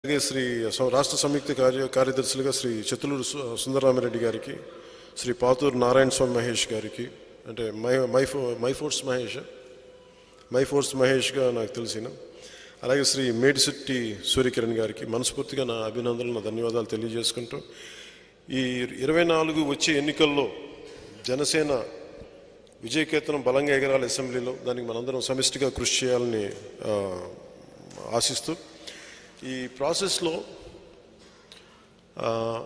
అలాగే శ్రీ స- రాష్ట్ర సంయుక్త కార్య కార్యదర్శులుగా శ్రీ చతులూరు సు- సుందరరామిరెడ్డి గారికి శ్రీ పాతూరు నారాయణ స్వామి మహేష్ గారికి అంటే మై మై ఫో my force Mahesh my force మహేష్గా నాకు తెలిసిన అలాగే శ్రీ మేడిశెట్టి సూర్యకిరణ్ గారికి మనస్ఫూర్తిగా నా అభినందనలు నా ధన్యవాదాలు తెలియజేసుకుంటూ ఈ ఇరవై నాలుగు వచ్చే ఎన్నికల్లో జనసేన విజయకేతనం బలంగా ఎగరాలి అసెంబ్లీలో దానికి మనందరం సమిష్టిగా కృషి చేయాలని ఆ, ఆశిస్తూ ఈ ప్రాసెస్లో ఆ,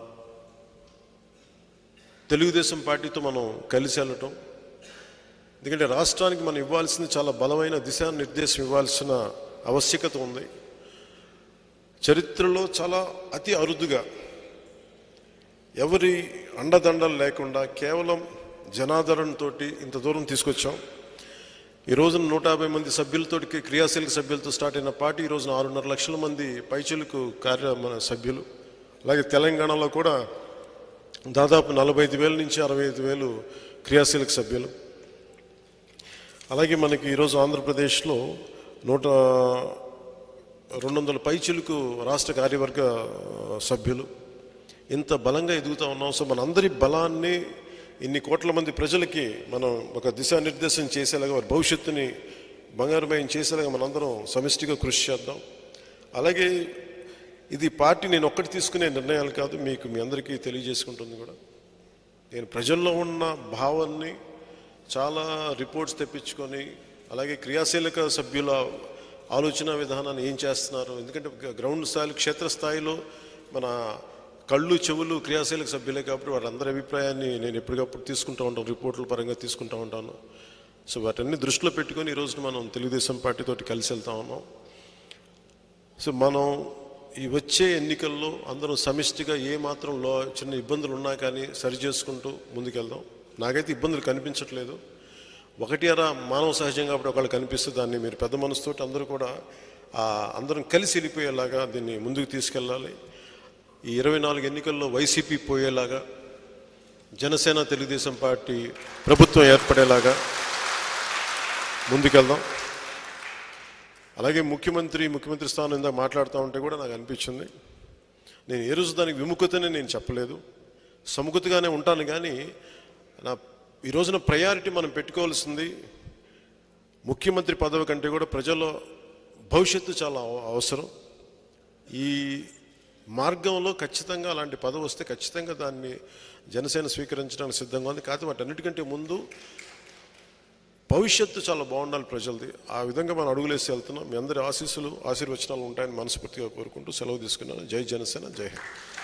తెలుగుదేశం పార్టీతో మనం కలిసి వెళ్ళటం ఎందుకంటే రాష్ట్రానికి మనం ఇవ్వాల్సింది చాలా బలమైన దిశానిర్దేశం ఇవ్వాల్సిన ఆవశ్యకత ఉంది చరిత్రలో చాలా అతి అరుదుగా ఎవరి అండదండలు లేకుండా కేవలం జనాదరణతో ఇంత దూరం తీసుకొచ్చాం ఈ రోజున నూట యాభై మంది సభ్యులతో క్రియాశీలక సభ్యులతో స్టార్ట్ అయిన పార్టీ ఈ రోజున ఆరున్నర లక్షల మంది పైచులకు కార్య మన సభ్యులు అలాగే తెలంగాణలో కూడా దాదాపు నలభై ఐదు వేల నుంచి అరవై ఐదు వేలు క్రియాశీలక సభ్యులు అలాగే మనకి ఈరోజు ఆంధ్రప్రదేశ్లో నూట రెండు వందల పైచిలకు రాష్ట్ర కార్యవర్గ ఆ, సభ్యులు ఇంత బలంగా ఎదుగుతూ ఉన్నాం సో మనందరి బలాన్ని ఇన్ని కోట్ల మంది ప్రజలకి మనం ఒక దిశానిర్దేశం చేసేలాగా వారి భవిష్యత్తుని బంగారుమయం చేసేలాగా మనందరం సమిష్టిగా కృషి చేద్దాం అలాగే ఇది పార్టీ నేను ఒక్కటి తీసుకునే నిర్ణయాలు కాదు మీకు మీ అందరికీ తెలియజేసుకుంటుంది కూడా నేను ప్రజల్లో ఉన్న భావాన్ని చాలా రిపోర్ట్స్ తెప్పించుకొని అలాగే క్రియాశీలక సభ్యుల ఆలోచన విధానాన్ని ఏం చేస్తున్నారు ఎందుకంటే గ్రౌండ్ స్థాయిలో క్షేత్రస్థాయిలో మన కళ్ళు చెవులు క్రియాశీలక సభ్యులే కాబట్టి వారందరి అభిప్రాయాన్ని నేను ఎప్పటికప్పుడు తీసుకుంటూ ఉంటాను రిపోర్టుల పరంగా తీసుకుంటూ ఉంటాను సో వాటన్ని దృష్టిలో పెట్టుకొని ఈ రోజున మనం తెలుగుదేశం పార్టీతోటి కలిసి వెళ్తా ఉన్నాం సో మనం ఈ వచ్చే ఎన్నికల్లో అందరం సమిష్టిగా ఏ మాత్రం లో చిన్న ఇబ్బందులు ఉన్నా కానీ సరి చేసుకుంటూ ముందుకెళ్దాం నాకైతే ఇబ్బందులు కనిపించట్లేదు ఒకటి అరా మానవ సహజం కాబట్టి ఒకళ్ళు కనిపిస్తే దాన్ని మీరు పెద్ద మనసుతోటి అందరూ కూడా ఆ, అందరం కలిసి వెళ్ళిపోయేలాగా దీన్ని ముందుకు తీసుకెళ్ళాలి ఈ ఇరవై నాలుగు ఎన్నికల్లో వైసీపీ పోయేలాగా జనసేన తెలుగుదేశం పార్టీ ప్రభుత్వం ఏర్పడేలాగా ముందుకెళ్దాం అలాగే ముఖ్యమంత్రి ముఖ్యమంత్రి స్థానం ఇందాక మాట్లాడుతూ ఉంటే కూడా నాకు అనిపించింది నేను ఏ రోజు దానికి విముఖతనే నేను చెప్పలేదు సముఖతగానే ఉంటాను కానీ నా ఈ రోజున ప్రయారిటీ మనం పెట్టుకోవాల్సింది ముఖ్యమంత్రి పదవి కంటే కూడా ప్రజల భవిష్యత్తు చాలా అవ- అవసరం ఈ మార్గంలో ఖచ్చితంగా అలాంటి పదవి వస్తే ఖచ్చితంగా దాన్ని జనసేన స్వీకరించడానికి సిద్ధంగా ఉంది కాకపోతే వాటన్నిటికంటే ముందు భవిష్యత్తు చాలా బాగుండాలి ప్రజలది ఆ విధంగా మనం అడుగులేసి వెళ్తున్నాం మీ అందరి ఆశీస్సులు ఆశీర్వచనాలు ఉంటాయని మనస్ఫూర్తిగా కోరుకుంటూ సెలవు తీసుకున్నాను జై జనసేన జై హింద్